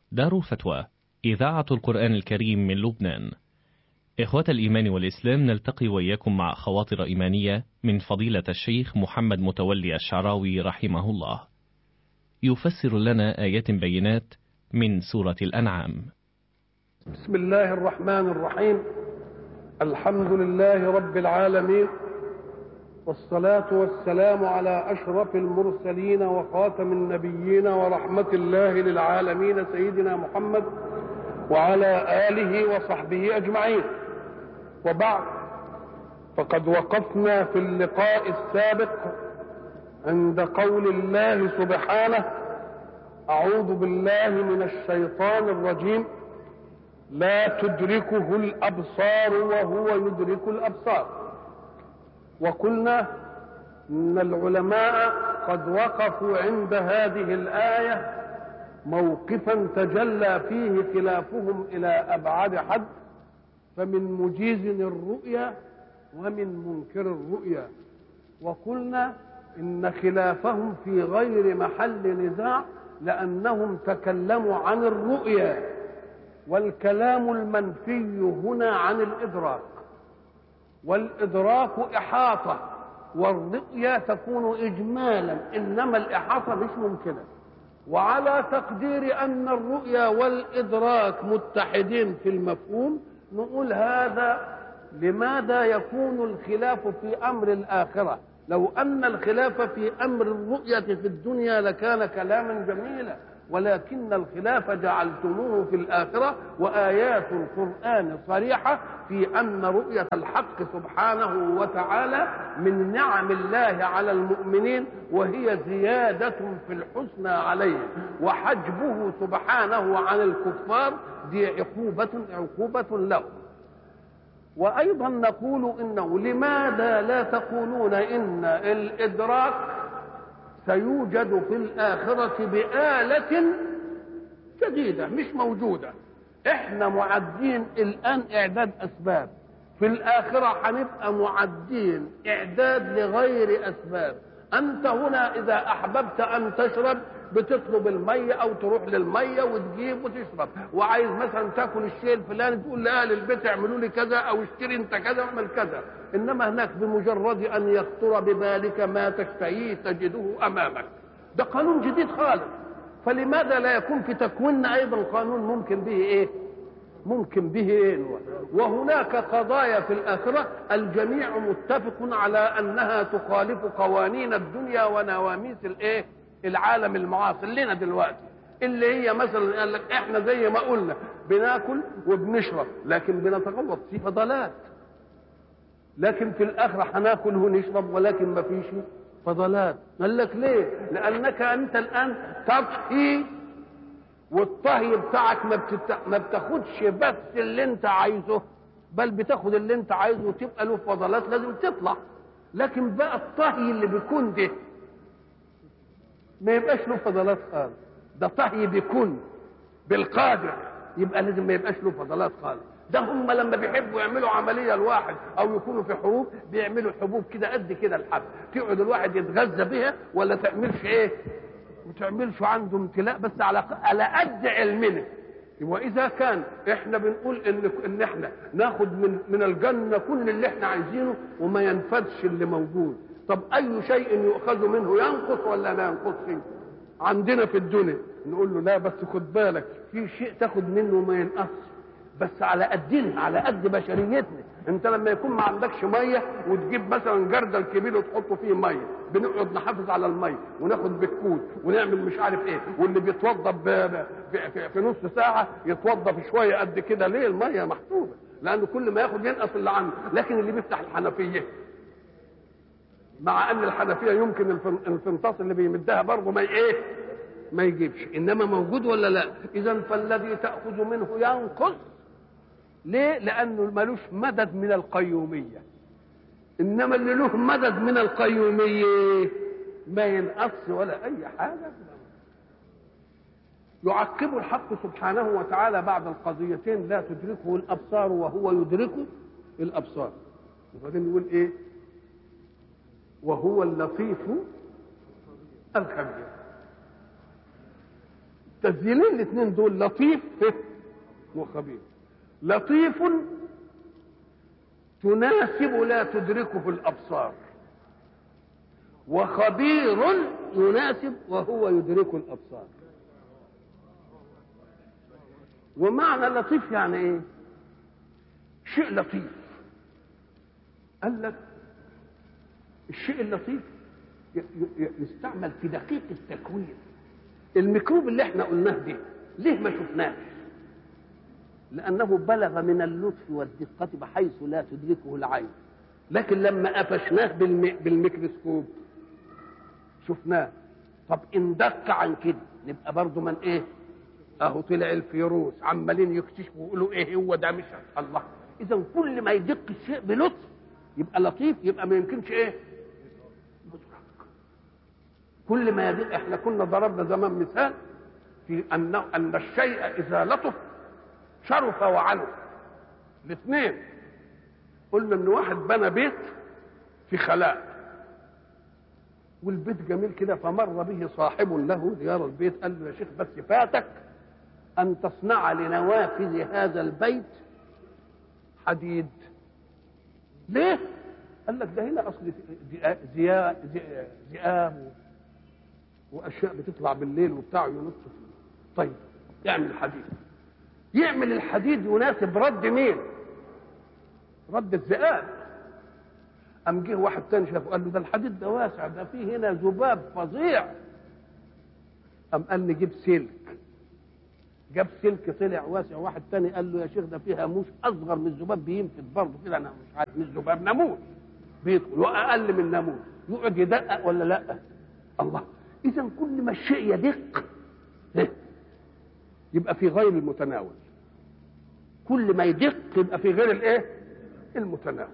دار الفتوى إذاعة القرآن الكريم من لبنان إخوة الإيمان والإسلام نلتقي وإياكم مع خواطر إيمانية من فضيلة الشيخ محمد متولي الشعراوي رحمه الله يفسر لنا آيات بينات من سورة الأنعام بسم الله الرحمن الرحيم الحمد لله رب العالمين والصلاة والسلام على أشرف المرسلين وخاتم النبيين ورحمة الله للعالمين سيدنا محمد وعلى آله وصحبه أجمعين وبعد فقد وقفنا في اللقاء السابق عند قول الله سبحانه أعوذ بالله من الشيطان الرجيم لا تدركه الأبصار وهو يدرك الأبصار وقلنا ان العلماء قد وقفوا عند هذه الايه موقفا تجلى فيه خلافهم الى ابعد حد فمن مجيز الرؤيا ومن منكر الرؤيا وقلنا ان خلافهم في غير محل نزاع لانهم تكلموا عن الرؤيا والكلام المنفي هنا عن الادراك والإدراك إحاطة والرؤية تكون إجمالا إنما الإحاطة مش ممكنة وعلى تقدير أن الرؤيا والإدراك متحدين في المفهوم نقول هذا لماذا يكون الخلاف في أمر الآخرة لو أن الخلاف في أمر الرؤية في الدنيا لكان كلاما جميلا ولكن الخلاف جعلتموه في الآخرة وآيات القرآن صريحة في أن رؤية الحق سبحانه وتعالى من نعم الله على المؤمنين وهي زيادة في الحسنى عليه وحجبه سبحانه عن الكفار دي عقوبة عقوبة له وأيضا نقول إنه لماذا لا تقولون إن الإدراك سيوجد في الآخرة بآلة جديدة مش موجودة احنا معدين الآن إعداد أسباب في الآخرة هنبقى معدين إعداد لغير أسباب أنت هنا إذا أحببت أن تشرب بتطلب المية أو تروح للمية وتجيب وتشرب وعايز مثلا تاكل الشيء الفلاني تقول لأهل البيت اعملوا لي كذا أو اشتري أنت كذا واعمل كذا إنما هناك بمجرد أن يخطر ببالك ما تشتهيه تجده أمامك ده قانون جديد خالص فلماذا لا يكون في تكويننا أيضا قانون ممكن به إيه ممكن به إيه وهناك قضايا في الآخرة الجميع متفق على أنها تخالف قوانين الدنيا ونواميس الإيه العالم المعاصر لنا دلوقتي اللي هي مثلا قال لك احنا زي ما قلنا بناكل وبنشرب لكن بنتغوط في فضلات لكن في الاخره هناكل ونشرب ولكن ما فيش فضلات قال لك ليه لانك انت الان تطهي والطهي بتاعك ما, بتت... ما بتاخدش بس اللي انت عايزه بل بتاخد اللي انت عايزه وتبقى له فضلات لازم تطلع لكن بقى الطهي اللي بيكون ده ما يبقاش له فضلات خالص ده طهي بيكون بالقادر يبقى لازم ما يبقاش له فضلات خالص ده هم لما بيحبوا يعملوا عمليه الواحد او يكونوا في حروب بيعملوا حبوب كده قد كده الحب تقعد الواحد يتغذى بها ولا تعملش ايه ما تعملش عنده امتلاء بس على على قد علمنا واذا كان احنا بنقول ان ان احنا ناخد من من الجنه كل اللي احنا عايزينه وما ينفذش اللي موجود طب اي شيء يؤخذ منه ينقص ولا لا ينقص عندنا في الدنيا نقول له لا بس خد بالك في شيء تاخد منه ما ينقصش بس على قدنا على قد بشريتنا انت لما يكون ما عندكش ميه وتجيب مثلا جردل كبير وتحطه فيه ميه بنقعد نحافظ على الميه وناخد بالكود ونعمل مش عارف ايه واللي بيتوضى في, في, في نص ساعه يتوضى في شويه قد كده ليه الميه محسوبه لانه كل ما ياخد ينقص اللي عنده لكن اللي بيفتح الحنفيه مع ان الحنفيه يمكن الفنطاس اللي بيمدها برضه ما ايه ما يجيبش انما موجود ولا لا اذا فالذي تاخذ منه ينقص ليه لانه ملوش مدد من القيوميه انما اللي له مدد من القيوميه ما ينقص ولا اي حاجه يعقب الحق سبحانه وتعالى بعد القضيتين لا تدركه الابصار وهو يدرك الابصار وبعدين يقول ايه وهو اللطيف الخبير تسجيلين الاثنين دول لطيف وخبير لطيف تناسب لا تدركه الابصار وخبير يناسب وهو يدرك الابصار ومعنى لطيف يعني ايه شيء لطيف قال لك الشيء اللطيف يستعمل في دقيق التكوين الميكروب اللي احنا قلناه ده ليه ما شفناش لانه بلغ من اللطف والدقه بحيث لا تدركه العين لكن لما قفشناه بالميكروسكوب شفناه طب ان دق عن كده نبقى برضه من ايه اهو طلع الفيروس عمالين يكتشفوا ويقولوا ايه هو ده مش الله اذا كل ما يدق الشيء بلطف يبقى لطيف يبقى ما يمكنش ايه مدرك كل ما يدق احنا كنا ضربنا زمان مثال في ان ان الشيء اذا لطف شرف وعلو الاثنين قلنا ان واحد بنى بيت في خلاء والبيت جميل كده فمر به صاحب له ليرى البيت قال له يا شيخ بس فاتك ان تصنع لنوافذ هذا البيت حديد ليه قال لك ده هنا اصل ذئاب واشياء بتطلع بالليل وبتاع ينط طيب اعمل حديد يعمل الحديد يناسب رد مين رد الذئاب قام جه واحد تاني شافه قال له ده الحديد ده واسع ده فيه هنا ذباب فظيع قام قال نجيب سلك جاب سلك طلع واسع واحد تاني قال له يا شيخ ده فيها موس اصغر من الذباب بينفد برضه كده انا مش عارف مش ذباب ناموس بيدخل واقل من ناموس يقعد يدقق ولا لا الله اذا كل ما الشيء يدق يبقى في غير المتناول كل ما يدق يبقى في غير الايه المتناول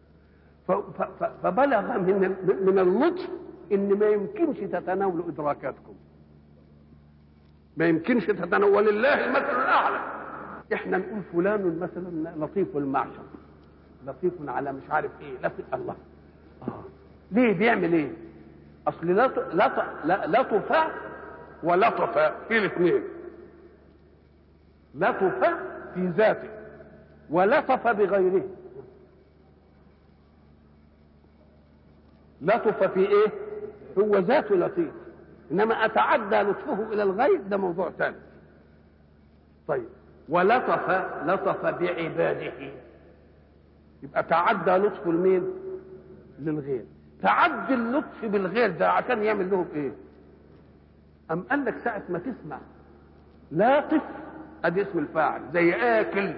فبلغ من من اللطف ان ما يمكنش تتناولوا ادراكاتكم ما يمكنش تتناول الله المثل الاعلى احنا نقول فلان مثلا لطيف المعشر لطيف على مش عارف ايه لطيف الله آه. ليه بيعمل ايه اصل لطف لطف ولطف في الاثنين لطف في ذاته ولطف بغيره لطف في ايه هو ذاته لطيف انما اتعدى لطفه الى الغير ده موضوع ثاني طيب ولطف لطف بعباده يبقى تعدى لطف المين للغير تعدي اللطف بالغير ده عشان يعمل لهم ايه ام قال لك ساعه ما تسمع لاطف ادي اسم الفاعل زي اكل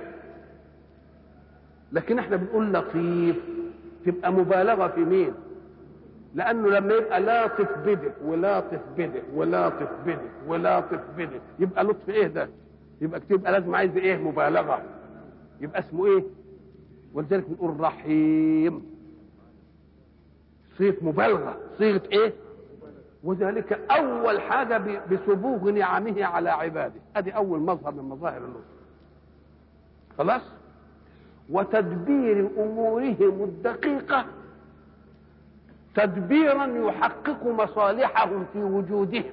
لكن احنا بنقول لطيف تبقى مبالغه في مين لانه لما يبقى لاطف بدك ولاطف بدك ولاطف بدك ولاطف بدك يبقى لطف ايه ده يبقى تبقى لازم عايز ايه مبالغه يبقى اسمه ايه ولذلك بنقول رحيم صيغه مبالغه صيغه ايه وذلك اول حاجه بسبوغ نعمه على عباده ادي اول مظهر من مظاهر اللطف خلاص وتدبير امورهم الدقيقه تدبيرا يحقق مصالحهم في وجودهم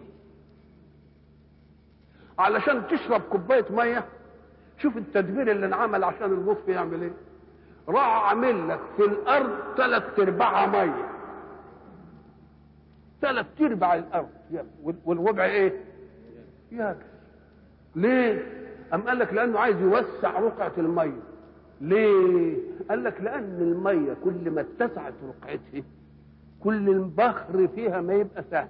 علشان تشرب كوبايه ميه شوف التدبير اللي انعمل عشان اللطف يعمل ايه راح عامل لك في الارض ثلاث ارباعها ميه ثلاث ارباع الارض والربع ايه ياكل ليه ام قال لك لانه عايز يوسع رقعه الميه ليه قال لك لان الميه كل ما اتسعت رقعتها كل البخر فيها ما يبقى سهل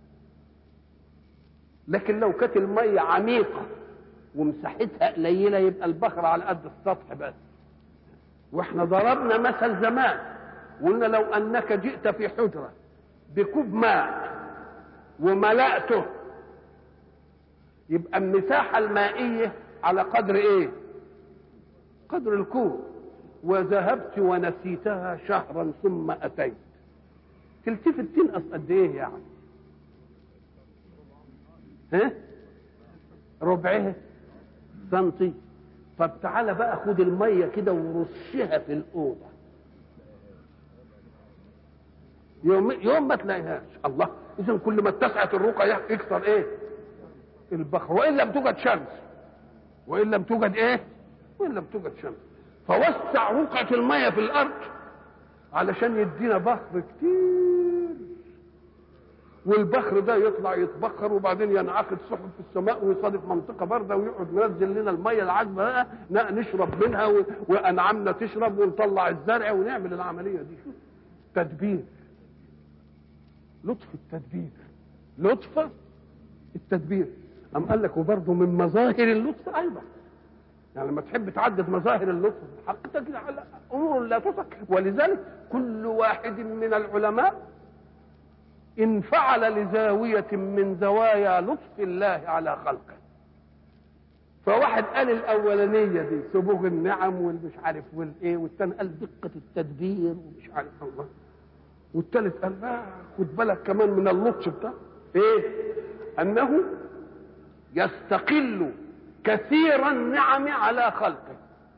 لكن لو كانت الميه عميقه ومساحتها قليله يبقى البخر على قد السطح بس واحنا ضربنا مثل زمان وقلنا لو انك جئت في حجره بكوب ماء وملأته يبقى المساحه المائيه على قدر ايه قدر الكوب وذهبت ونسيتها شهرا ثم اتيت تلتفت تنقص قد ايه يعني ها ربعها سنتي طب تعالى بقى خد الميه كده ورشها في الاوضه يوم يوم ما تلاقيهاش الله اذا كل ما اتسعت الرقى يكثر ايه البخر وان لم توجد شمس وان لم توجد ايه وان لم توجد شمس فوسع رقعة المية في الارض علشان يدينا بخر كتير والبخر ده يطلع يتبخر وبعدين ينعقد سحب في السماء ويصادف منطقه بارده ويقعد منزل لنا الميه العذبه بقى نشرب منها و... وانعامنا تشرب ونطلع الزرع ونعمل العمليه دي شوف تدبير لطف التدبير لطف التدبير أم قال لك وبرضه من مظاهر اللطف أيضا يعني لما تحب تعدد مظاهر اللطف حقيقة على أمور لا تصح ولذلك كل واحد من العلماء انفعل لزاوية من زوايا لطف الله على خلقه فواحد قال الأولانية دي سبوغ النعم والمش عارف والإيه والثاني قال دقة التدبير ومش عارف الله والثالث قال لا خد بالك كمان من اللطف بتاع إيه أنه يستقل كثير النعم على خلقه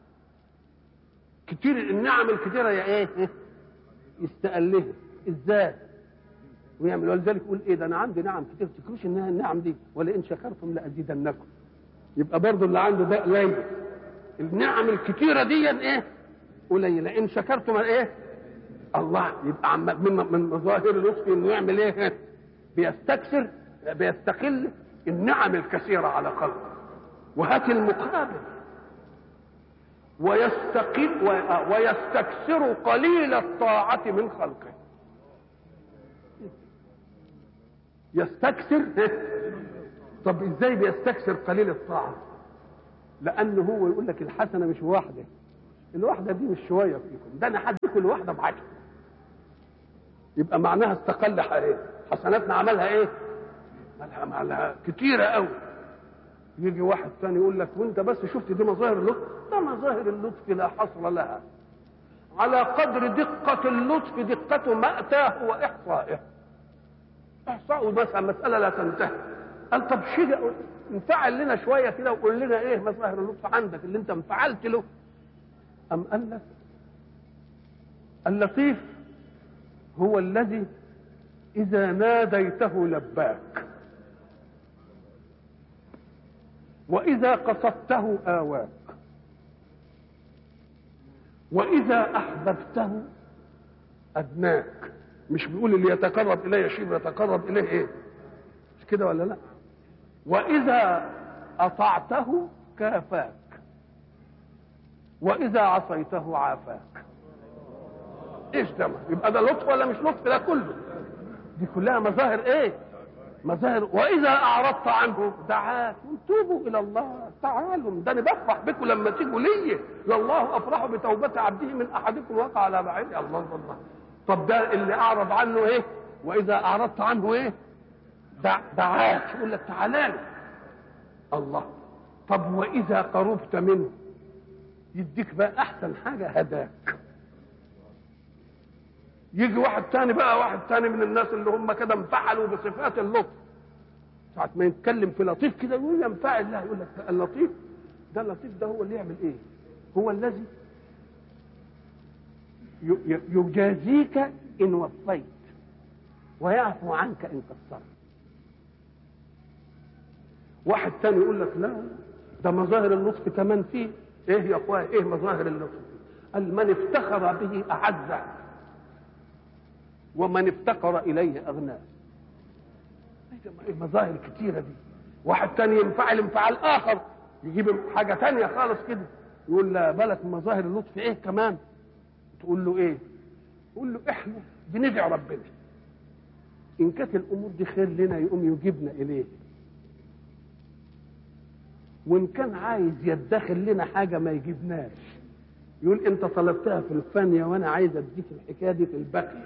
كتير النعم الكثيرة يا إيه يستقلها إزاي ويعمل ولذلك يقول ايه ده انا عندي نعم كتير تفكروش انها النعم دي ولئن شكرتم لازيدنكم يبقى برضه اللي عنده ده قليل النعم الكتيره دي ايه قليله ان شكرتم ايه الله يبقى من من مظاهر لطفه انه يعمل ايه بيستكثر بيستقل النعم الكثيره على خلقه وهات المقابل ويستقل ويستكثر قليل الطاعه من خلقه يستكثر طب ازاي بيستكثر قليل الطاعه لانه هو يقول لك الحسنه مش واحده الواحده دي مش شويه فيكم ده انا هديكم الواحده بعشر يبقى معناها استقل ايه حسناتنا عملها ايه عملها كتيره قوي يجي واحد ثاني يقول لك وانت بس شفت دي مظاهر اللطف ده مظاهر اللطف لا حصر لها على قدر دقة اللطف دقة مأتاه وإحصائه احصاء مثلا مساله لا تنتهي قال طب شيء انفعل لنا شويه كده وقول لنا ايه مظاهر اللطف عندك اللي انت انفعلت له ام قال لك اللطيف هو الذي اذا ناديته لباك واذا قصدته اواك واذا احببته ادناك مش بيقول اللي يتقرب الي شيء يتقرب اليه ايه مش كده ولا لا واذا اطعته كافاك واذا عصيته عافاك ايش ده يبقى ده لطف ولا مش لطف ده كله دي كلها مظاهر ايه مظاهر واذا اعرضت عنه دعاك توبوا الى الله تعالوا ده انا بفرح بكم لما تيجوا لي لله افرح بتوبه عبده من احدكم وقع على بعيد الله الله طب ده اللي اعرض عنه ايه واذا اعرضت عنه ايه دع دعاك يقول لك تعالى الله طب واذا قربت منه يديك بقى احسن حاجه هداك يجي واحد تاني بقى واحد تاني من الناس اللي هم كده انفعلوا بصفات اللطف ساعة ما يتكلم في لطيف كده يقول ينفعل لا يقول لك اللطيف ده اللطيف ده هو اللي يعمل ايه هو الذي يجازيك ان وفيت ويعفو عنك ان قصرت واحد تاني يقول لك لا ده مظاهر اللطف كمان فيه ايه يا اخويا ايه مظاهر اللطف قال من افتخر به اعزه ومن افتقر اليه اغناه مظاهر كتيره دي واحد تاني ينفعل انفعال اخر يجيب حاجه تانية خالص كده يقول لا بالك مظاهر اللطف ايه كمان تقول له ايه تقول له احنا بندعي ربنا ان كانت الامور دي خير لنا يقوم يجيبنا اليه وان كان عايز يدخل لنا حاجه ما يجيبناش يقول انت طلبتها في الفانيه وانا عايز اديك الحكايه دي في الباقيه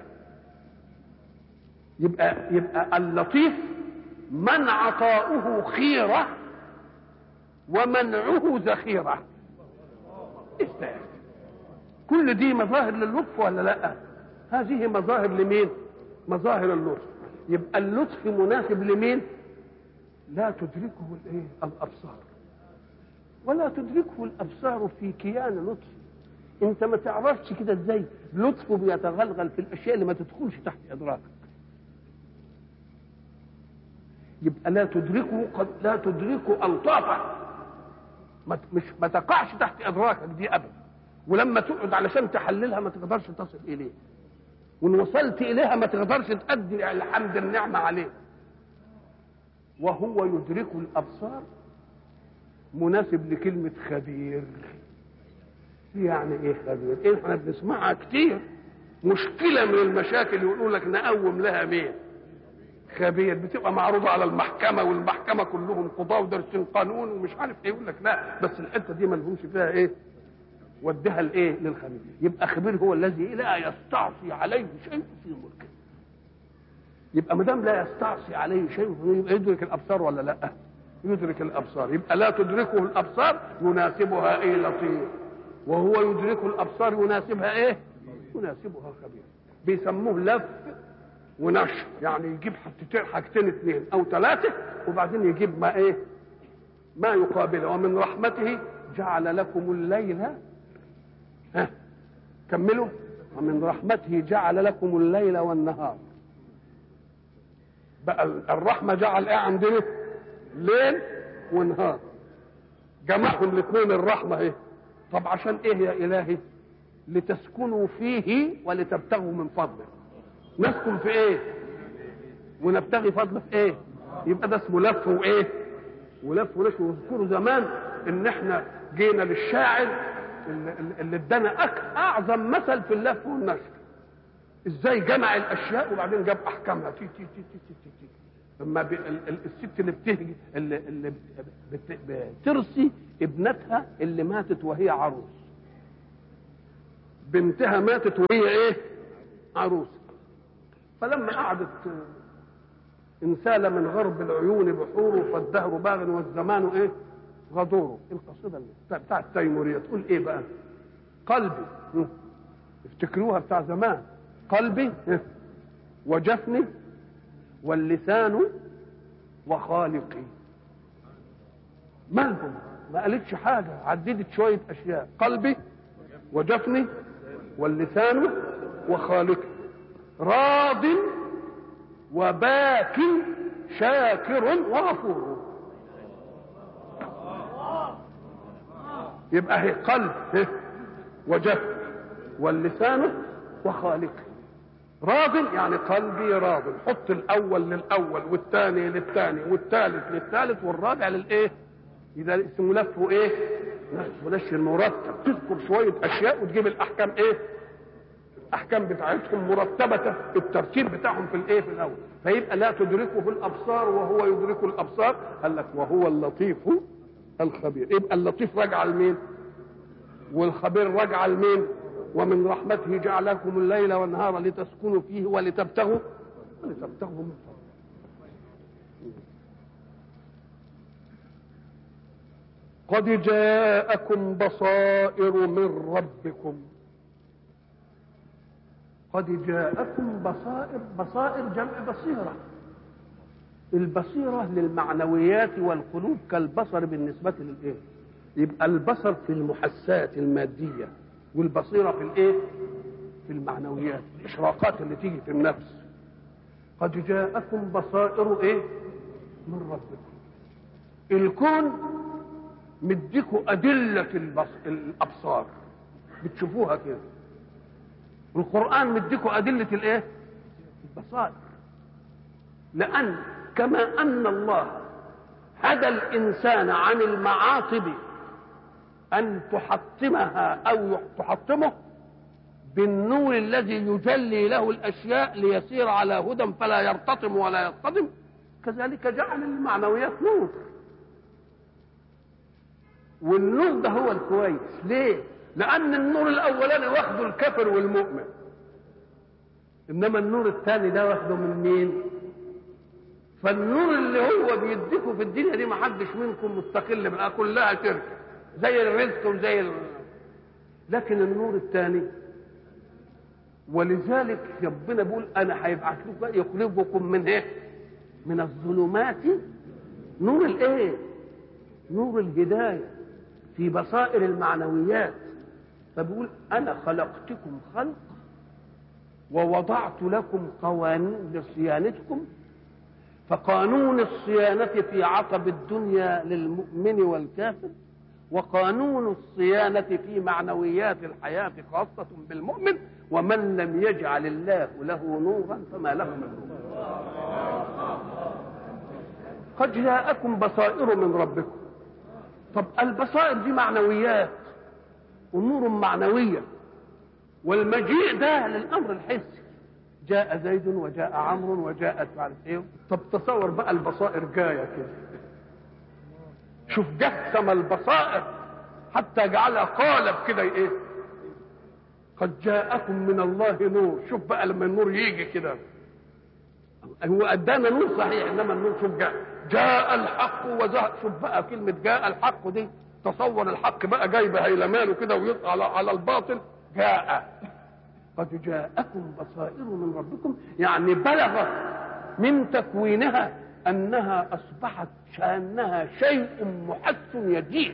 يبقى يبقى اللطيف من عطاؤه خيره ومنعه ذخيره ايش ده كل دي مظاهر للطف ولا لا هذه مظاهر لمين مظاهر اللطف يبقى اللطف مناسب لمين لا تدركه الايه الابصار ولا تدركه الابصار في كيان لطف انت ما تعرفش كده ازاي لطفه بيتغلغل في الاشياء اللي ما تدخلش تحت ادراكك يبقى لا تدركه قد لا تدركه الطافه ما مش ما تقعش تحت ادراكك دي ابدا ولما تقعد علشان تحللها ما تقدرش تصل اليه وان وصلت اليها ما تقدرش تأدي الحمد النعمه عليه وهو يدرك الابصار مناسب لكلمه خبير يعني ايه خبير ايه احنا بنسمعها كتير مشكله من المشاكل يقولوا لك نقوم لها مين خبير بتبقى معروضه على المحكمه والمحكمه كلهم قضاه ودارسين قانون ومش عارف ايه يقول لك لا بس الحته دي ما لهمش فيها ايه وديها الايه للخبير يبقى خبير هو الذي لا يستعصي عليه شيء في ملكه يبقى ما دام لا يستعصي عليه شيء يبقى يدرك الابصار ولا لا يدرك الابصار يبقى لا تدركه الابصار يناسبها ايه لطيف وهو يدرك الابصار يناسبها ايه يناسبها خبير بيسموه لف ونشر يعني يجيب حاجتين حاجتين اثنين او ثلاثه وبعدين يجيب ما ايه ما يقابله ومن رحمته جعل لكم الليل ها كملوا ومن رحمته جعل لكم الليل والنهار بقى الرحمه جعل ايه عندنا ليل ونهار جمعهم الاثنين الرحمه ايه طب عشان ايه يا الهي لتسكنوا فيه ولتبتغوا من فضله نسكن في ايه ونبتغي فضله في ايه يبقى ده اسمه لف وايه ولف ونشر واذكروا زمان ان احنا جينا للشاعر اللي, اللي ادانا اعظم مثل في اللف والنشر ازاي جمع الاشياء وبعدين جاب احكامها تي تي تي تي تي, تي, تي. لما ب... الست اللي بتهجي اللي, اللي بت... بترسي ابنتها اللي ماتت وهي عروس بنتها ماتت وهي ايه عروس فلما قعدت انسال من غرب العيون بحوره فالدهر باغ والزمان ايه غدوره القصيده بتاع التيموريه تقول ايه بقى قلبي افتكروها بتاع زمان قلبي وجفني واللسان وخالقي مالهم ما قالتش حاجه عددت شويه اشياء قلبي وجفني واللسان وخالقي راض وباك شاكر وغفور يبقى هي قلب وجفن واللسان وخالقه راض يعني قلبي راض حط الاول للاول والثاني للثاني والثالث للثالث والرابع للايه اذا اسمه لفه ايه لف نشر مرتب تذكر شويه اشياء وتجيب الاحكام ايه الاحكام بتاعتهم مرتبه الترتيب بتاعهم في الايه في الاول فيبقى لا تدركه الابصار وهو يدرك الابصار قال لك وهو اللطيف الخبير يبقى اللطيف راجع لمين والخبير راجع لمين ومن رحمته جعل لكم الليل والنهار لتسكنوا فيه ولتبتغوا ولتبتغوا من فضله قد جاءكم بصائر من ربكم قد جاءكم بصائر بصائر جمع بصيرة البصيرة للمعنويات والقلوب كالبصر بالنسبة للإيه يبقى البصر في المحسات المادية والبصيرة في الإيه في المعنويات الإشراقات اللي تيجي في النفس قد جاءكم بصائر إيه من ربكم الكون مديكوا أدلة البص... الأبصار بتشوفوها كده والقرآن مديكوا أدلة الإيه؟ البصائر لأن كما أن الله هدى الإنسان عن المعاصب أن تحطمها أو تحطمه بالنور الذي يجلي له الأشياء ليسير على هدى فلا يرتطم ولا يصطدم كذلك جعل المعنويات نور والنور ده هو الكويس ليه لان النور الاولاني واخده الكافر والمؤمن انما النور الثاني ده واخده من مين فالنور اللي هو بيديكم في الدنيا دي ما حدش منكم مستقل بقى كلها شركه زي الرزق وزي ال... لكن النور الثاني ولذلك ربنا بيقول انا هيبعث لكم يخرجكم من ايه من الظلمات نور الايه نور الهدايه في بصائر المعنويات فبيقول انا خلقتكم خلق ووضعت لكم قوانين لصيانتكم فقانون الصيانة في عقب الدنيا للمؤمن والكافر وقانون الصيانة في معنويات الحياة خاصة بالمؤمن ومن لم يجعل الله له نورا فما له من نور قد جاءكم بصائر من ربكم طب البصائر دي معنويات امور معنويه والمجيء ده للامر الحسي جاء زيد وجاء عمرو وجاءت مش عارف ايه طب تصور بقى البصائر جايه كده شوف جسم البصائر حتى جعلها قالب كده ايه قد جاءكم من الله نور شوف بقى لما النور يجي كده هو ادانا نور صحيح انما النور شوف جاء جاء الحق وزهق شوف بقى كلمه جاء الحق دي تصور الحق بقى جاي بهيلمان وكده ويطلع على, على الباطل جاء قد جاءكم بصائر من ربكم يعني بلغ من تكوينها انها اصبحت كانها شيء محس يجيء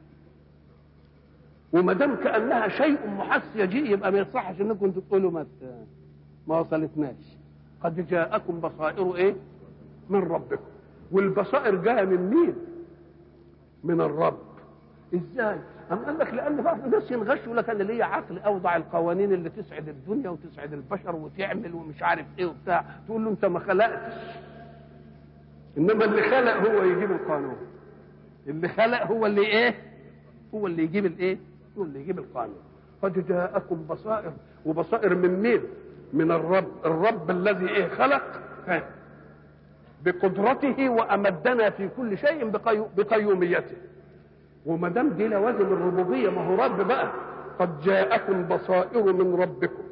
وما دام كانها شيء محس يجيء يبقى ما يصحش انكم تقولوا ما ما وصلتناش قد جاءكم بصائر ايه من ربكم والبصائر جايه من مين من الرب ازاي أم قال لك لان بعض الناس ينغش يقول لك انا ليا عقل اوضع القوانين اللي تسعد الدنيا وتسعد البشر وتعمل ومش عارف ايه وبتاع تقول له انت ما خلقتش انما اللي خلق هو يجيب القانون اللي خلق هو اللي ايه هو اللي يجيب الايه هو اللي يجيب القانون قد جاءكم بصائر وبصائر من مين من الرب الرب الذي ايه خلق بقدرته وامدنا في كل شيء بقيو بقيوميته وما دام دي لوازم الربوبيه ما هو رب بقى قد جاءكم بصائر من ربكم